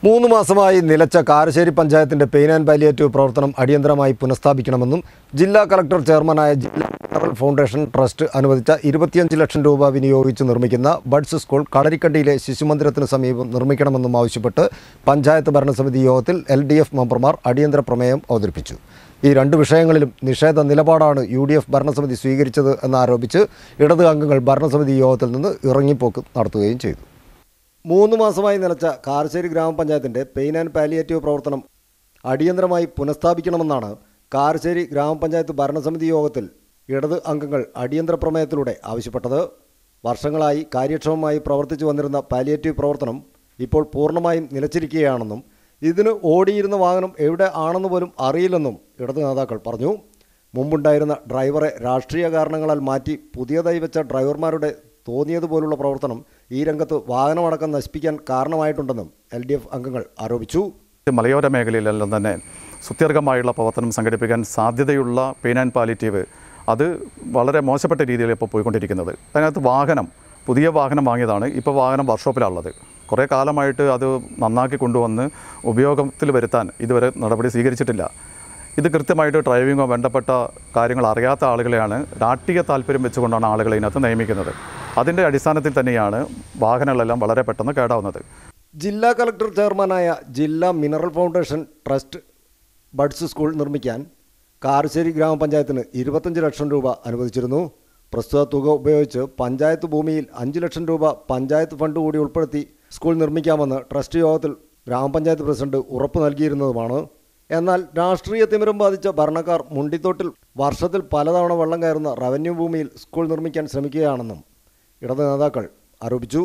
മൂന്ന് മാസമായി നിലച്ച കാരശ്ശേരി പഞ്ചായത്തിന്റെ പെയിൻ ആൻഡ് പാലിയേറ്റീവ് പ്രവർത്തനം അടിയന്തരമായി പുനഃസ്ഥാപിക്കണമെന്നും ജില്ലാ കളക്ടർ ചെയർമാനായ ജില്ലാ മിനറൽ ഫൗണ്ടേഷൻ ട്രസ്റ്റ് അനുവദിച്ച ഇരുപത്തിയഞ്ച് ലക്ഷം രൂപ വിനിയോഗിച്ച് നിർമ്മിക്കുന്ന ബഡ്സ് സ്കൂൾ കളരിക്കണ്ടിയിലെ ശിശുമന്ദിരത്തിന് സമീപം നിർമ്മിക്കണമെന്നും ആവശ്യപ്പെട്ട് പഞ്ചായത്ത് ഭരണസമിതി യോഗത്തിൽ എൽ ഡി എഫ് മെമ്പർമാർ അടിയന്തര പ്രമേയം അവതരിപ്പിച്ചു ഈ രണ്ട് വിഷയങ്ങളിലും നിഷേധ നിലപാടാണ് യു ഡി എഫ് ഭരണസമിതി സ്വീകരിച്ചത് എന്നാരോപിച്ച് ഇടത് അംഗങ്ങൾ ഭരണസമിതി യോഗത്തിൽ നിന്ന് ഇറങ്ങിപ്പോക്ക് നടത്തുകയും ചെയ്തു മൂന്ന് മാസമായി നിലച്ച കാരശ്ശേരി ഗ്രാമപഞ്ചായത്തിന്റെ പെയിൻ ആൻഡ് പാലിയേറ്റീവ് പ്രവർത്തനം അടിയന്തരമായി പുനഃസ്ഥാപിക്കണമെന്നാണ് കാരശ്ശേരി ഗ്രാമപഞ്ചായത്ത് ഭരണസമിതി യോഗത്തിൽ ഇടത് അംഗങ്ങൾ അടിയന്തര പ്രമേയത്തിലൂടെ ആവശ്യപ്പെട്ടത് വർഷങ്ങളായി കാര്യക്ഷമമായി പ്രവർത്തിച്ചു വന്നിരുന്ന പാലിയേറ്റീവ് പ്രവർത്തനം ഇപ്പോൾ പൂർണ്ണമായും നിലച്ചിരിക്കുകയാണെന്നും ഇതിന് ഓടിയിരുന്ന വാഹനം എവിടെ ആണെന്ന് പോലും അറിയില്ലെന്നും ഇടത് നേതാക്കൾ പറഞ്ഞു മുമ്പുണ്ടായിരുന്ന ഡ്രൈവറെ രാഷ്ട്രീയ കാരണങ്ങളാൽ മാറ്റി പുതിയതായി വെച്ച ഡ്രൈവർമാരുടെ തോന്നിയതുപോലുള്ള പ്രവർത്തനം ഈ രംഗത്ത് വാഹനമടക്കം നശിപ്പിക്കാൻ കാരണമായിട്ടുണ്ടെന്നും എൽ ഡി എഫ് അംഗങ്ങൾ ആരോപിച്ചു മലയോര മേഖലയിലെല്ലാം തന്നെ സുത്യർഹമായുള്ള പ്രവർത്തനം സംഘടിപ്പിക്കാൻ സാധ്യതയുള്ള പെയിൻ ആൻഡ് പാലിറ്റീവ് അത് വളരെ മോശപ്പെട്ട രീതിയിൽ ഇപ്പോൾ പോയിക്കൊണ്ടിരിക്കുന്നത് അതിനകത്ത് വാഹനം പുതിയ വാഹനം വാങ്ങിയതാണ് ഇപ്പോൾ വാഹനം വർക്ക്ഷോപ്പിലാണുള്ളത് കുറേ കാലമായിട്ട് അത് നന്നാക്കി കൊണ്ടുവന്ന് ഉപയോഗത്തിൽ വരുത്താൻ ഇതുവരെ നടപടി സ്വീകരിച്ചിട്ടില്ല ഇത് കൃത്യമായിട്ട് ഡ്രൈവിങ്ങോ ബന്ധപ്പെട്ട കാര്യങ്ങൾ അറിയാത്ത ആളുകളെയാണ് രാഷ്ട്രീയ താല്പര്യം വെച്ചുകൊണ്ടാണ് ആളുകളെ ഇതിനകത്ത് നിയമിക്കുന്നത് അതിൻ്റെ അടിസ്ഥാനത്തിൽ തന്നെയാണ് വാഹനങ്ങളെല്ലാം വളരെ പെട്ടെന്ന് കേടാവുന്നത് ജില്ലാ കളക്ടർ ചെയർമാനായ ജില്ലാ mineral foundation trust Buds school നിർമ്മിക്കാൻ കാരശ്ശേരി ഗ്രാമപഞ്ചായത്തിന് ഇരുപത്തഞ്ച് ലക്ഷം രൂപ അനുവദിച്ചിരുന്നു പ്രസ്തുത തുക ഉപയോഗിച്ച് പഞ്ചായത്ത് ഭൂമിയിൽ അഞ്ച് ലക്ഷം രൂപ പഞ്ചായത്ത് ഫണ്ട് കൂടി ഉൾപ്പെടുത്തി സ്കൂൾ നിർമ്മിക്കാമെന്ന് ട്രസ്റ്റ് യോഗത്തിൽ ഗ്രാമപഞ്ചായത്ത് പ്രസിഡന്റ് ഉറപ്പ് നൽകിയിരുന്നതുമാണ് എന്നാൽ രാഷ്ട്രീയ തിമിരം ബാധിച്ച ഭരണക്കാർ മുണ്ടിത്തോട്ടിൽ വർഷത്തിൽ പലതവണ വെള്ളം കയറുന്ന റവന്യൂ ഭൂമിയിൽ സ്കൂൾ നിർമ്മിക്കാൻ ശ്രമിക്കുകയാണെന്നും ഇടത് നേതാക്കൾ ആരോപിച്ചു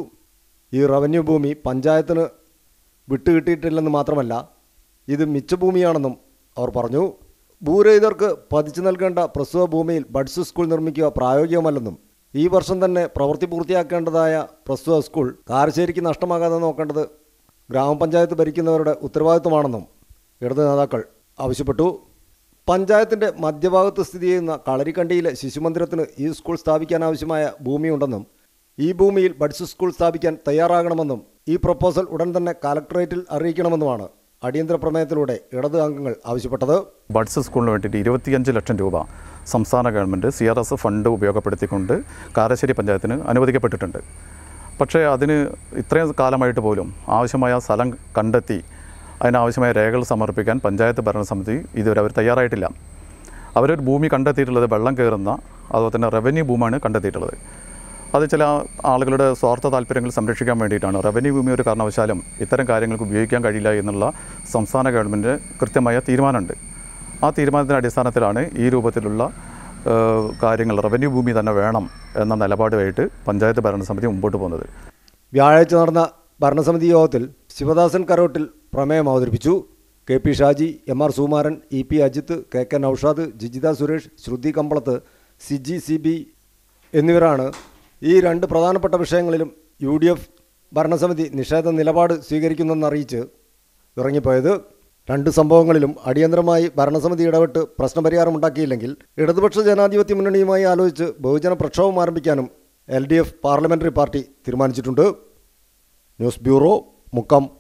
ഈ റവന്യൂ ഭൂമി പഞ്ചായത്തിന് വിട്ടുകിട്ടിയിട്ടില്ലെന്ന് മാത്രമല്ല ഇത് മിച്ചഭൂമിയാണെന്നും അവർ പറഞ്ഞു ഭൂരഹിതർക്ക് പതിച്ചു നൽകേണ്ട പ്രസ്തുത ഭൂമിയിൽ ബഡ്സ് സ്കൂൾ നിർമ്മിക്കുക പ്രായോഗികമല്ലെന്നും ഈ വർഷം തന്നെ പ്രവൃത്തി പൂർത്തിയാക്കേണ്ടതായ പ്രസ്തുത സ്കൂൾ കാരശ്ശേരിക്ക് നഷ്ടമാകാതെ നോക്കേണ്ടത് ഗ്രാമപഞ്ചായത്ത് ഭരിക്കുന്നവരുടെ ഉത്തരവാദിത്വമാണെന്നും ഇടത് നേതാക്കൾ ആവശ്യപ്പെട്ടു പഞ്ചായത്തിൻ്റെ മധ്യഭാഗത്ത് സ്ഥിതി ചെയ്യുന്ന കളരിക്കണ്ടിയിലെ ശിശുമന്ദിരത്തിന് ഈ സ്കൂൾ സ്ഥാപിക്കാനാവശ്യമായ ഭൂമിയുണ്ടെന്നും ഈ ഭൂമിയിൽ ബഡ്സ് സ്കൂൾ സ്ഥാപിക്കാൻ തയ്യാറാകണമെന്നും ഈ പ്രപ്പോസൽ ഉടൻ തന്നെ കലക്ടറേറ്റിൽ അറിയിക്കണമെന്നുമാണ് അടിയന്തര പ്രമേയത്തിലൂടെ ഇടത് അംഗങ്ങൾ ആവശ്യപ്പെട്ടത് ബഡ്സ് സ്കൂളിന് വേണ്ടിയിട്ട് ഇരുപത്തിയഞ്ച് ലക്ഷം രൂപ സംസ്ഥാന government C R S fund ഉപയോഗപ്പെടുത്തിക്കൊണ്ട് കാരശ്ശേരി പഞ്ചായത്തിന് അനുവദിക്കപ്പെട്ടിട്ടുണ്ട് പക്ഷേ അതിന് ഇത്രയും കാലമായിട്ട് പോലും ആവശ്യമായ സ്ഥലം കണ്ടെത്തി അതിനാവശ്യമായ രേഖകൾ സമർപ്പിക്കാൻ പഞ്ചായത്ത് ഭരണസമിതി ഇതുവരെ അവർ തയ്യാറായിട്ടില്ല അവരൊരു ഭൂമി കണ്ടെത്തിയിട്ടുള്ളത് വെള്ളം കയറുന്ന അതുപോലെ തന്നെ റവന്യൂ ഭൂമിയാണ് കണ്ടെത്തിയിട്ടുള്ളത് അത് ചില ആളുകളുടെ സ്വാർത്ഥ താല്പര്യങ്ങൾ സംരക്ഷിക്കാൻ വേണ്ടിയിട്ടാണ് റവന്യൂ ഭൂമി ഒരു കാരണവശാലും ഇത്തരം കാര്യങ്ങൾക്ക് ഉപയോഗിക്കാൻ കഴിയില്ല എന്നുള്ള സംസ്ഥാന ഗവൺമെൻറ് കൃത്യമായ തീരുമാനമുണ്ട് ആ തീരുമാനത്തിൻ്റെ അടിസ്ഥാനത്തിലാണ് ഈ രൂപത്തിലുള്ള ഏഹ്, കാര്യങ്ങൾ റവന്യൂ ഭൂമി തന്നെ വേണം എന്ന നിലപാടുമായിട്ട് പഞ്ചായത്ത് ഭരണസമിതി മുമ്പോട്ട് പോകുന്നത് വ്യാഴാഴ്ച നടന്ന ഭരണസമിതി യോഗത്തിൽ ശിവദാസൻ കരോട്ടിൽ പ്രമേയം അവതരിപ്പിച്ചു K P Shaji M R Sukumaran E P Ajith K K Noushad Jijitha Suresh Sruthi Kambalath Siji C B എന്നിവരാണ് ഈ രണ്ട് പ്രധാനപ്പെട്ട വിഷയങ്ങളിലും യു ഡി എഫ് ഭരണസമിതി നിഷേധ നിലപാട് സ്വീകരിക്കുന്നെന്നറിയിച്ച് ഇറങ്ങിപ്പോയത് രണ്ട് സംഭവങ്ങളിലും അടിയന്തരമായി ഭരണസമിതി ഇടപെട്ട് പ്രശ്നപരിഹാരമുണ്ടാക്കിയില്ലെങ്കിൽ ഇടതുപക്ഷ ജനാധിപത്യ മുന്നണിയുമായി ആലോചിച്ച് ബഹുജന പ്രക്ഷോഭം ആരംഭിക്കാനും L D F parliamentary party തീരുമാനിച്ചിട്ടുണ്ട് ന്യൂസ് ബ്യൂറോ മുക്കം